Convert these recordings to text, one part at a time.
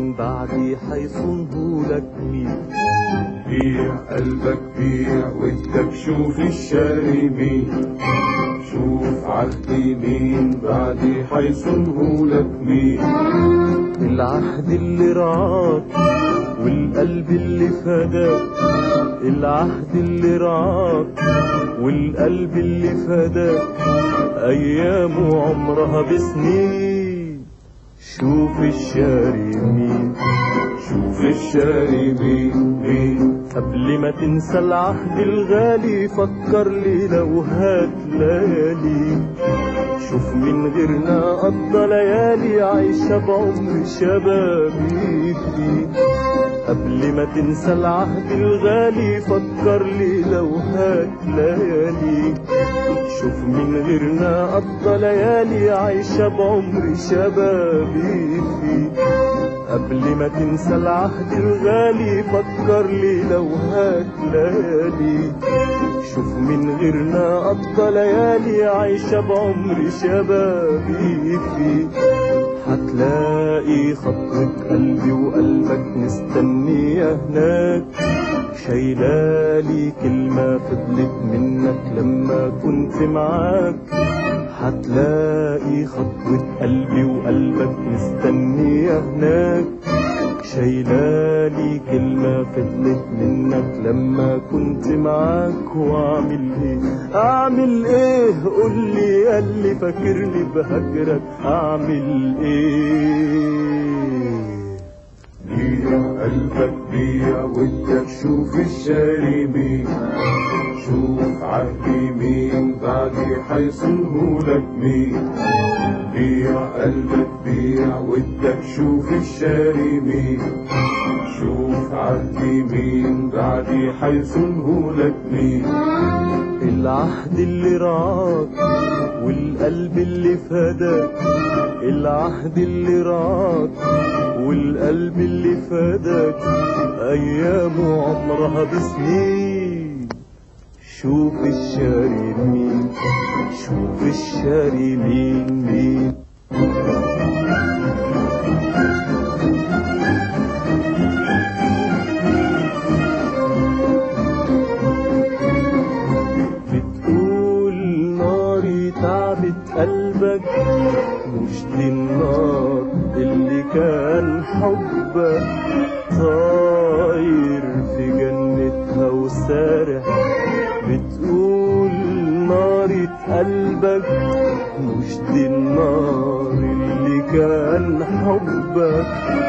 مين بعدي حيصنه لك مين بيع قلبك بيع ودك شوف الشاري مين شوف عهدي مين بعدي حيصنه لك مين العهد اللي رعاك والقلب اللي فداك العهد اللي رعاك والقلب اللي فداك أيامه عمرها بسنين شوف الشاري مين شوف الشاري مين مين قبل ما تنسى العهد الغالي فكر لي لو هات ليالي شوف من غيرنا قضى ليالي عايشة بعمر شبابي فيه قبل ما تنسى العهد الغالي فكر لي لو هات ليالي شوف من غيرنا قضى ليالي عايشة بعمر شبابي فيه قبل ما تنسى العهد الغالي فكر لي لو هات ليالي شوف من غيرنا قضى ليالي عايشة بعمر شبابي فيه هتلاقي خطوة قلبي وقلبك مستنية هناك شايلالي كلمة فضلت منك لما كنت معاك هتلاقي خطوة قلبي وقلبك مستنية هناك شايلالي كلمة فضلت منك لما كنت معاك واعمل ايه اعمل ايه قولي ياللي فاكرني بهجرك اعمل ايه بيع قلبك بيع ودك شوف الشاري مين شوف عهدي مين بعدي حيصنه لك مين بيع قلبك بيع ودك شوف الشاري مين شوف عهدي مين بعدي حيصنه لك مين العهد اللي رعاك والقلب اللي فداك العهد اللي رعاك والقلب اللي فداك أيامه عمرها بسنين شوف الشاري مين شوف الشاري مين مين بتقول ناري تعبت قلبك مش دي النار اللي كان حبك طاير في جنتها وسارح بتقول ناري قلبك مش دي النار اللي كان حبك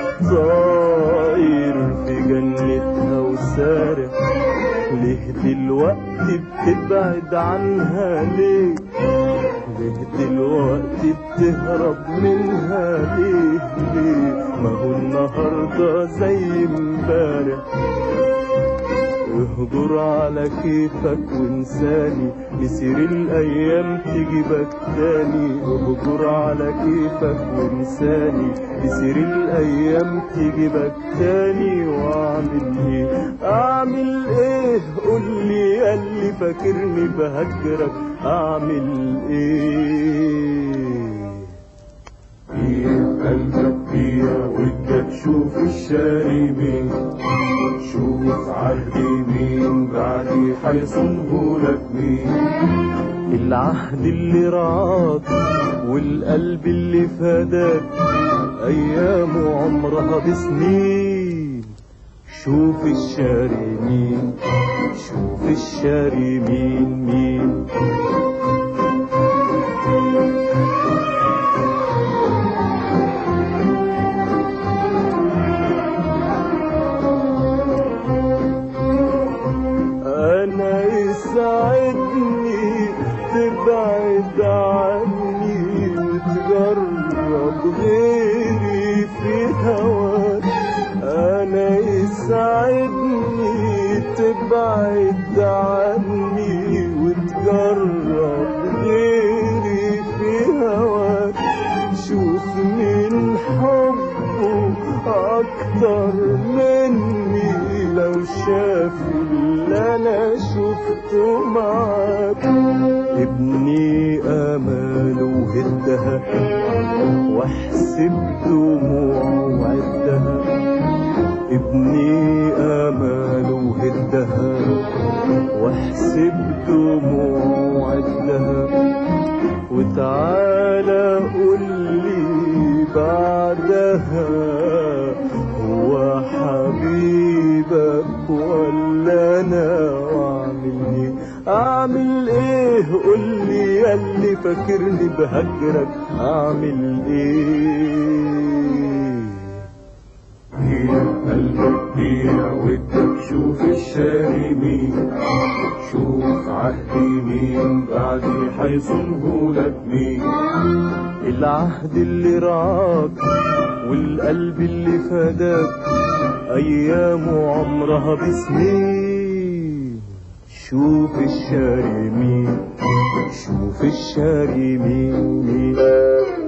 طاير في جنتها وسارح ليه دلوقتي بتبعد عنها ليه ليه دلوقتي بتهرب منها ليه ليه ما هو النهارده زي امبارح اهجر على كيفك وانساني مسير الايام تجيبك تاني اهجر على كيفك وانساني مسير الايام تجيبك تاني واعمل ايه اعمل ايه قولي ياللي فاكرني بهجرك اعمل ايه بيع قلبك بيع ودك شوف الشاري مين شوف عهدي مين بعدي حيصنه لك مين العهد اللي رعاك والقلب اللي فداك أيامه عمرها بسنين شوف الشاري مين شوف الشاري مين مين أنا يسعدني تبعد عني وتجرب غيري في هواك أنا يسعدني تبعد عني وتجرب غيري في هواك شوف من حبه أكتر مني لو شاف اللي أنا شفته معاك ابني آماله هدها واحسب دموعه وعدها خدني اماله وهدها واحسب دموع عدها وتعالى قول لي بعدها هو حبيبك ولا انا واعمل ايه اعمل ايه قول لي ياللي فاكرني بهجرك اعمل ايه بيع قلبك بيع ودك شوف الشاري مين شوف عهدي مين بعدي حيصنه لك مين العهد اللي رعاك والقلب اللي فداك ايامه عمرها بسنين شوف الشاري مين شوف الشاري مين مين